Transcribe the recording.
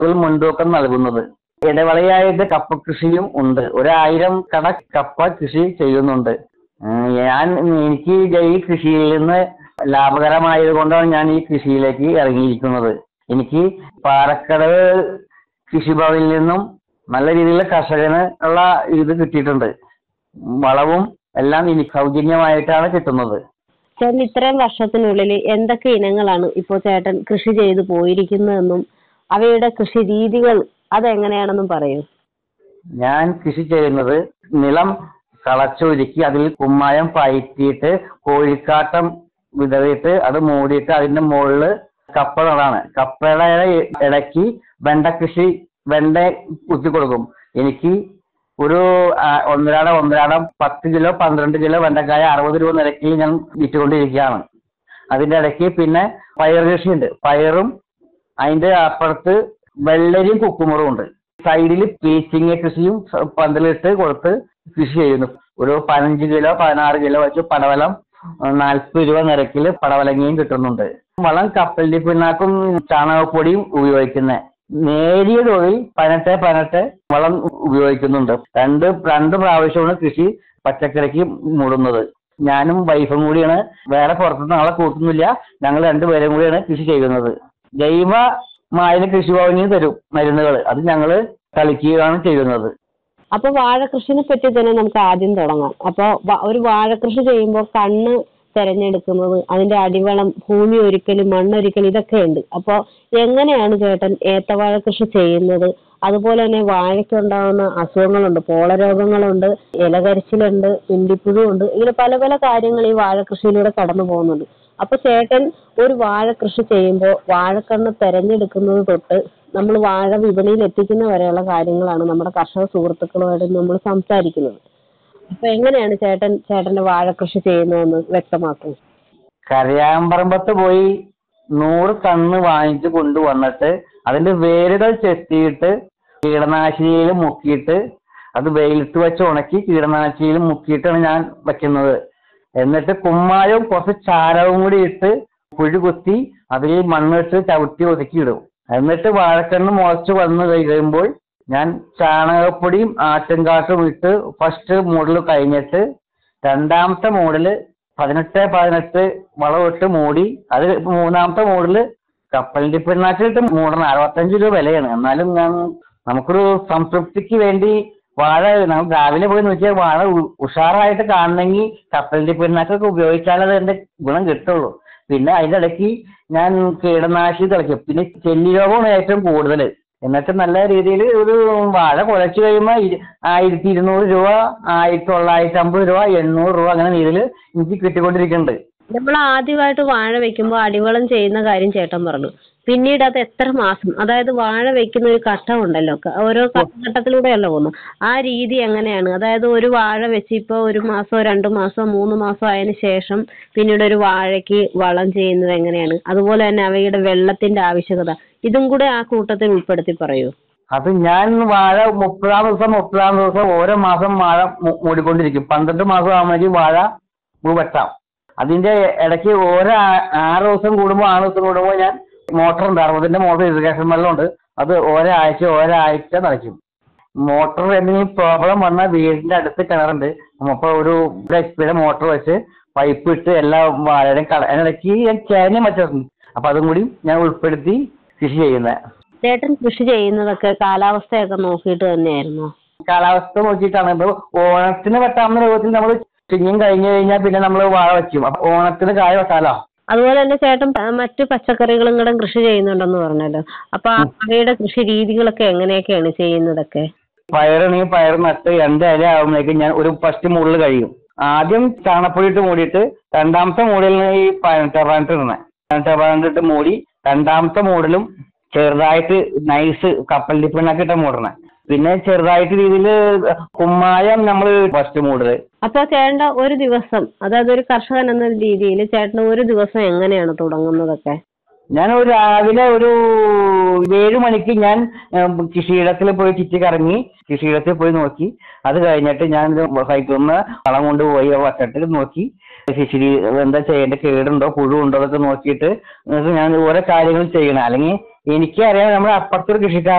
വിളകൾക്ക് മുൻതൂക്കം നൽകുന്നത് ഇടവിളയായിട്ട് കപ്പ കൃഷിയും ഉണ്ട് ഒരായിരം കട കപ്പ കൃഷി ചെയ്യുന്നുണ്ട് ഉം, ഞാൻ എനിക്ക് ഈ കൃഷിയിൽ നിന്ന് ലാഭകരമായത് കൊണ്ടാണ് ഞാൻ ഈ കൃഷിയിലേക്ക് ഇറങ്ങിയിരിക്കുന്നത് എനിക്ക് പാറക്കടവ് കൃഷിഭവനിൽ നിന്നും നല്ല രീതിയിലുള്ള കർഷകന് ഉള്ള ഇത് കിട്ടിയിട്ടുണ്ട് വളവും എല്ലാം എനിക്ക് സൗജന്യമായിട്ടാണ് കിട്ടുന്നത് ചേട്ടൻ ഇത്രയും വർഷത്തിനുള്ളിൽ എന്തൊക്കെ ഇനങ്ങളാണ് ഇപ്പോൾ ചേട്ടൻ കൃഷി ചെയ്ത് പോയിരിക്കുന്നതെന്നും അവയുടെ കൃഷി രീതികൾ അതെങ്ങനെയാണെന്നും പറയൂ ഞാൻ കൃഷി ചെയ്യുന്നത് നിലം കളച്ചൊരുക്കി അതിൽ കുമ്മായം പയറ്റിയിട്ട് കോഴിക്കാട്ടം വിതറിയിട്ട് അത് മൂടിയിട്ട് അതിന്റെ മുകളിൽ കപ്പ നടാണ് കപ്പയുടെ ഇടയ്ക്ക് വെണ്ട കൃഷി വെണ്ട കുത്തി കൊടുക്കും എനിക്ക് ഒരു ആ, ഒന്നരാടം ഒന്നരാടം പത്ത് കിലോ പന്ത്രണ്ട് കിലോ വെണ്ടക്കായ അറുപത് രൂപ നിരക്കിൽ ഞാൻ വിറ്റുകൊണ്ടിരിക്കുകയാണ് അതിന്റെ ഇടയ്ക്ക് പിന്നെ പയർ കൃഷിയുണ്ട് പയറും അതിന്റെ അപ്പുറത്ത് വെള്ളരിയും കുക്കുമറും ഉണ്ട് സൈഡിൽ പീച്ചിങ്ങ കൃഷിയും സ- പന്തലിട്ട് കൊടുത്ത് കൃഷി ചെയ്യുന്നു ഒരു പതിനഞ്ച് കിലോ പതിനാറ് കിലോ വെച്ച് പടവലം നാൽപ്പത് രൂപ നിരക്കിൽ പടവലങ്ങയും കിട്ടുന്നുണ്ട് വളം കപ്പലിന്റെ പിണ്ണാക്കും ചാണകപ്പൊടിയും ഉപയോഗിക്കുന്നത് നേരിയ തോതിൽ പതിനെട്ട് പതിനെട്ട് വളം ഉപയോഗിക്കുന്നുണ്ട് രണ്ട് രണ്ട് പ്രാവശ്യമാണ് കൃഷി പച്ചക്കറിക്ക് മൂടുന്നത് ഞാനും വൈഫും കൂടിയാണ് വേറെ പുറത്തുനിന്ന് ആളെ കൂട്ടുന്നില്ല ഞങ്ങൾ രണ്ടുപേരും കൂടിയാണ് കൃഷി ചെയ്യുന്നത് ജൈവ മാലിന്യ കൃഷിഭവനിൽ തരും മരുന്നുകൾ അത് ഞങ്ങൾ തളിക്കുകയാണ് ചെയ്യുന്നത് അപ്പൊ വാഴ കൃഷിനെ പറ്റി തന്നെ നമുക്ക് ആദ്യം തുടങ്ങാം അപ്പൊ വ- ഒരു വാഴ കൃഷി ചെയ്യുമ്പോൾ കണ്ണ് തെരഞ്ഞെടുക്കുന്നത് അതിന്റെ അടിവളം ഭൂമി ഒരിക്കലും മണ്ണൊരിക്കലും ഇതൊക്കെ ഉണ്ട് അപ്പൊ എങ്ങനെയാണ് ചേട്ടൻ ഏത്തവാഴ കൃഷി ചെയ്യുന്നത് അതുപോലെ തന്നെ വാഴയ്ക്കുണ്ടാകുന്ന അസുഖങ്ങളുണ്ട് പോളരോഗങ്ങളുണ്ട് ഇലകരിച്ചിലുണ്ട് പിണ്ടിപ്പുഴു ഉണ്ട് ഇങ്ങനെ പല പല കാര്യങ്ങൾ ഈ വാഴ കൃഷിയിലൂടെ കടന്നു പോകുന്നുണ്ട് അപ്പൊ ചേട്ടൻ ഒരു വാഴ കൃഷി ചെയ്യുമ്പോൾ വാഴക്കണ്ണ് തെരഞ്ഞെടുക്കുന്നത് തൊട്ട് നമ്മൾ വാഴ വിപണിയിൽ എത്തിക്കുന്ന വരെയുള്ള കാര്യങ്ങളാണ് നമ്മുടെ കർഷക സുഹൃത്തുക്കളുമായിട്ട് നമ്മൾ സംസാരിക്കുന്നത് അപ്പൊ എങ്ങനെയാണ് ചേട്ടൻ ചേട്ടന്റെ വാഴ കൃഷി ചെയ്യുന്നതെന്ന് വ്യക്തമാക്കും കരയാമ്പറമ്പത്ത് പോയി നൂറ് കണ്ണ് വാങ്ങിച്ചു കൊണ്ടുവന്നിട്ട് അതിന്റെ വേരുകൾ ചെത്തിയിട്ട് കീടനാശിനിയിൽ മുക്കിയിട്ട് അത് വെയിലത്ത് വെച്ച് ഉണക്കി കീടനാശിനിയിൽ മുക്കിയിട്ടാണ് ഞാൻ വെക്കുന്നത് എന്നിട്ട് കുമ്മായവും കുറച്ച് ചാരവും കൂടി ഇട്ട് കുഴി കുത്തി അതിൽ മണ്ണിട്ട് ചവിട്ടി ഒതുക്കിയിടും എന്നിട്ട് വാഴക്കണ്ണ് മുളച്ച് വന്ന് കഴിയുമ്പോൾ ഞാൻ ചാണകപ്പൊടിയും ആട്ടുംകാട്ടും ഇട്ട് ഫസ്റ്റ് മോഡൽ കഴിഞ്ഞിട്ട് രണ്ടാമത്തെ മോഡല് പതിനെട്ട് പതിനെട്ട് വളമിട്ട് മൂടി അത് മൂന്നാമത്തെ മോഡല് കപ്പലിന്റെ പിണ്ണാക്കിട്ട് മൂടണം അറുപത്തഞ്ച് രൂപ വിലയാണ് എന്നാലും ഞാൻ നമുക്കൊരു സംതൃപ്തിക്ക് വേണ്ടി വാഴ നമ്മൾ രാവിലെ പോയി നോക്കിയാൽ വാഴ ഉ- ഉഷാറായിട്ട് കാണണമെങ്കിൽ കപ്പലിന്റെ പിണ്ണാക്കൊക്കെ ഉപയോഗിച്ചാലേ അതിന്റെ ഗുണം കിട്ടുള്ളൂ പിന്നെ അതിന്റെ ഇടയ്ക്ക് ഞാൻ കീടനാശിനി തളിക്കും പിന്നെ ചെല്ലി രോഗമാണ് ഏറ്റവും കൂടുതൽ എന്നിട്ട് നല്ല രീതിയിൽ ഒരു വാഴ കുലച്ച് കഴിയുമ്പോൾ ഇരു- ആയിരത്തി ഇരുന്നൂറ് രൂപ ആയിരത്തി തൊള്ളായിരത്തി അമ്പത് രൂപ എണ്ണൂറ് രൂപ അങ്ങനെ രീതിയിൽ എനിക്ക് കിട്ടിക്കൊണ്ടിരിക്കുന്നുണ്ട് നമ്മൾ ആദ്യമായിട്ട് വാഴ വെക്കുമ്പോൾ അടിവളം ചെയ്യുന്ന കാര്യം ചേട്ടൻ പറഞ്ഞു പിന്നീട് അത് എത്ര മാസം അതായത് വാഴ വെക്കുന്ന ഒരു ഘട്ടം ഉണ്ടല്ലോ ക- ഓരോ ഘട്ടത്തിലൂടെയല്ല പോകുന്നു ആ രീതി എങ്ങനെയാണ് അതായത് ഒരു വാഴ വെച്ച് ഇപ്പോൾ ഒരു മാസമോ രണ്ട് മാസമോ മൂന്ന് മാസമോ ആയതിനു ശേഷം പിന്നീട് ഒരു വാഴയ്ക്ക് വളം ചെയ്യുന്നത് എങ്ങനെയാണ് അതുപോലെ തന്നെ അവയുടെ വെള്ളത്തിന്റെ ആവശ്യകത ഇതും കൂടെ ആ കൂട്ടത്തിൽ ഉൾപ്പെടുത്തി പറയൂ അത് ഞാൻ വാഴ മുപ്പതാം ദിവസം മുപ്പതാം ദിവസം ഓരോ മാസം വാഴ മൂ- മൂടിക്കൊണ്ടിരിക്കും പന്ത്രണ്ട് മാസം ആകുമ്പോഴേക്കും വാഴ പൂ വെട്ടാം അതിന്റെ ഇടയ്ക്ക് ഓരോ ആ- ആറ് ദിവസം കൂടുമ്പോൾ ആറ് ദിവസം കൂടുമ്പോൾ ഞാൻ മോട്ടർ ഉണ്ട് അറുപതിന്റെ മോട്ടർ ഇറിഗേഷൻ വെള്ളമുണ്ട് അത് ഓരോ ആഴ്ച ഓരോ ആഴ്ച നിറയ്ക്കും മോട്ടർ എന്തെങ്കിലും പ്രോബ്ലം വന്നാൽ വീടിന്റെ അടുത്ത് കിണറുണ്ട് അപ്പൊ ഒരു എച്ച് പിയുടെ മോട്ടർ വെച്ച് പൈപ്പ് ഇട്ട് എല്ലാ വാഴയുടെയും കള അതിനിടയ്ക്ക് ഞാൻ ചേനയും വെച്ചിട്ടുണ്ട് അപ്പൊ അതും കൂടി ഞാൻ ഉൾപ്പെടുത്തി കൃഷി ചെയ്യുന്നത് ചേട്ടൻ കൃഷി ചെയ്യുന്നതൊക്കെ കാലാവസ്ഥയൊക്കെ നോക്കിയിട്ട് തന്നെയായിരുന്നോ കാലാവസ്ഥ നോക്കിയിട്ടാണ് ഇപ്പൊ ഓണത്തിന് വെട്ടാവുന്ന രൂപത്തിൽ നമ്മൾ ചിങ്ങം കഴിഞ്ഞു കഴിഞ്ഞാൽ പിന്നെ നമ്മൾ വാഴ വെക്കും അപ്പൊ ഓണത്തിന് കായ വെട്ടാലോ അതുപോലെ തന്നെ ചേട്ടൻ പ- മറ്റു പച്ചക്കറികളും കൂടെ കൃഷി ചെയ്യുന്നുണ്ടെന്ന് പറഞ്ഞല്ലോ അപ്പൊ ആ അവയുടെ കൃഷി രീതികളൊക്കെ എങ്ങനെയൊക്കെയാണ് ചെയ്യുന്നതൊക്കെ പയറാണെങ്കിൽ പയർ നട്ട് രണ്ട് ഇല ആകുമ്പോഴേക്കും ഞാൻ ഒരു ഫസ്റ്റ് മൂടിൽ കഴിയും ആദ്യം ചാണപ്പൊടി ഇട്ട് മൂടിയിട്ട് രണ്ടാമത്തെ മൂടിൽ ഈ ടെറാനിട്ട് ഇടണേ ടെറാനിട്ട് മൂടി രണ്ടാമത്തെ മൂടിലും ചെറുതായിട്ട് നൈസ് കപ്പലിന്റെ പിണ്ണാക്ക് ഇട്ട മൂടണേ പിന്നെ ചെറുതായിട്ട് രീതിയിൽ കുമ്മായം നമ്മൾ ഫസ്റ്റ് മൂടല് അപ്പൊ ചേട്ടന്റെ ഒരു ദിവസം അതായത് ഒരു കർഷകൻ എന്ന രീതിയിൽ ചേട്ടന് ഒരു ദിവസം എങ്ങനെയാണ് തുടങ്ങുന്നതൊക്കെ ഞാൻ ഒരു രാവിലെ ഒരു ഏഴ് മണിക്ക് ഞാൻ ഉം, കൃഷിയിടത്തിൽ പോയി ചുറ്റി കറങ്ങി കൃഷിയിടത്തിൽ പോയി നോക്കി അത് കഴിഞ്ഞിട്ട് ഞാൻ സൈറ്റിൽ നിന്ന് വളം കൊണ്ടുപോയി ആ വട്ടത്തിൽ നോക്കി കൃഷി എന്താ ചെയ്യേണ്ട കേടുണ്ടോ പുഴു ഉണ്ടോ എന്നൊക്കെ നോക്കിയിട്ട് എന്നിട്ട് ഞാൻ ഓരോ കാര്യങ്ങൾ ചെയ്യണം അല്ലെങ്കിൽ എനിക്കറിയാം നമ്മുടെ അപ്പുറത്തൊരു കൃഷിക്കാരൻ